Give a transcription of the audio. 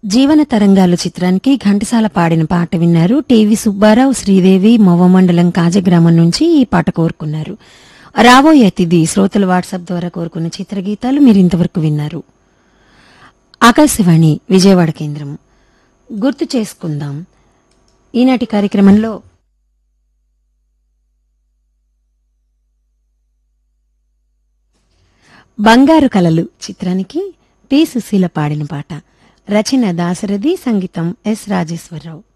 జీవన తరంగాలు చిత్రానికి ఘంటసాల పాడిన పాట విన్నారు టీవీ సుబ్బారావు శ్రీదేవి మవ్వమండలం కాజగ్రామం నుంచి ఈ పాట కోరుకున్నారు రాబోయే అతిథి శ్రోతలు వాట్సాప్ ద్వారా కోరుకున్న చిత్రగీతాలు మీరు ఇంతవరకు విన్నారు ఆకాశవాణి విజయవాడ కేంద్రం గుర్తు చేసుకుందాం ఈనాటి కార్యక్రమంలో బంగారు కలలు చిత్రానికి టి సుశీల పాడిన పాట రచన దాశరథి సంగీతం ఎస్ రాజేశ్వరరావు